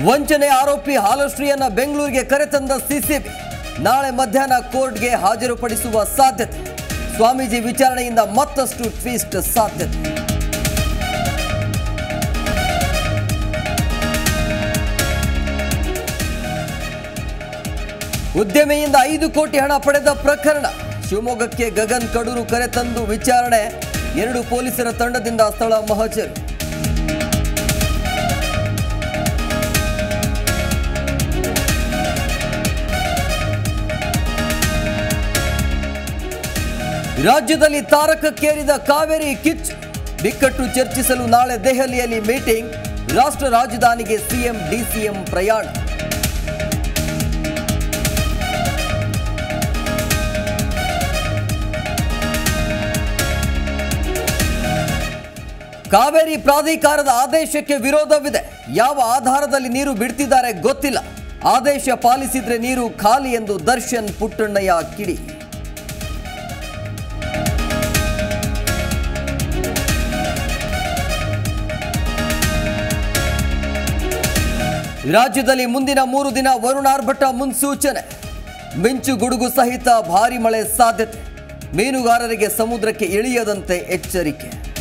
ವಂಚನೆ ಆರೋಪಿ ಹಾಲಶ್ರೀಯನ್ನ ಬೆಂಗಳೂರಿಗೆ ಕರೆತಂದ ಸಿಸಿಬಿ ನಾಳೆ ಮಧ್ಯಾಹ್ನ ಕೋರ್ಟ್ಗೆ ಹಾಜರುಪಡಿಸುವ ಸಾಧ್ಯತೆ ಸ್ವಾಮೀಜಿ ವಿಚಾರಣೆಯಿಂದ ಮತ್ತಷ್ಟು ಟ್ವಿಸ್ಟ್ ಸಾಧ್ಯತೆ ಉದ್ಯಮಿಯಿಂದ ಐದು ಕೋಟಿ ಹಣ ಪಡೆದ ಪ್ರಕರಣ ಶಿವಮೊಗ್ಗಕ್ಕೆ ಗಗನ್ ಕಡೂರು ಕರೆತಂದು ವಿಚಾರಣೆ ಎರಡು ಪೊಲೀಸರ ತಂಡದಿಂದ ಸ್ಥಳ ಮಹಜರು ರಾಜ್ಯದಲ್ಲಿ ತಾರಕಕ್ಕೇರಿದ ಕಾವೇರಿ ಕಿಚ್ಚು ಬಿಕ್ಕಟ್ಟು ಚರ್ಚಿಸಲು ನಾಳೆ ದೆಹಲಿಯಲ್ಲಿ ಮೀಟಿಂಗ್ ರಾಷ್ಟ್ರ ರಾಜಧಾನಿಗೆ ಸಿಎಂ ಡಿಸಿಎಂ ಪ್ರಯಾಣ ಕಾವೇರಿ ಪ್ರಾಧಿಕಾರದ ಆದೇಶಕ್ಕೆ ವಿರೋಧವಿದೆ ಯಾವ ಆಧಾರದಲ್ಲಿ ನೀರು ಬಿಡ್ತಿದ್ದಾರೆ ಗೊತ್ತಿಲ್ಲ ಆದೇಶ ಪಾಲಿಸಿದ್ರೆ ನೀರು ಖಾಲಿ ಎಂದು ದರ್ಶನ್ ಪುಟ್ಟಣ್ಣಯ್ಯ ಕಿಡಿ ರಾಜ್ಯದಲ್ಲಿ ಮುಂದಿನ ಮೂರು ದಿನ ವರುಣಾರ್ಭಟ ಮುನ್ಸೂಚನೆ ಮಿಂಚು ಗುಡುಗು ಸಹಿತ ಭಾರಿ ಮಳೆ ಸಾಧ್ಯತೆ ಮೀನುಗಾರರಿಗೆ ಸಮುದ್ರಕ್ಕೆ ಇಳಿಯದಂತೆ ಎಚ್ಚರಿಕೆ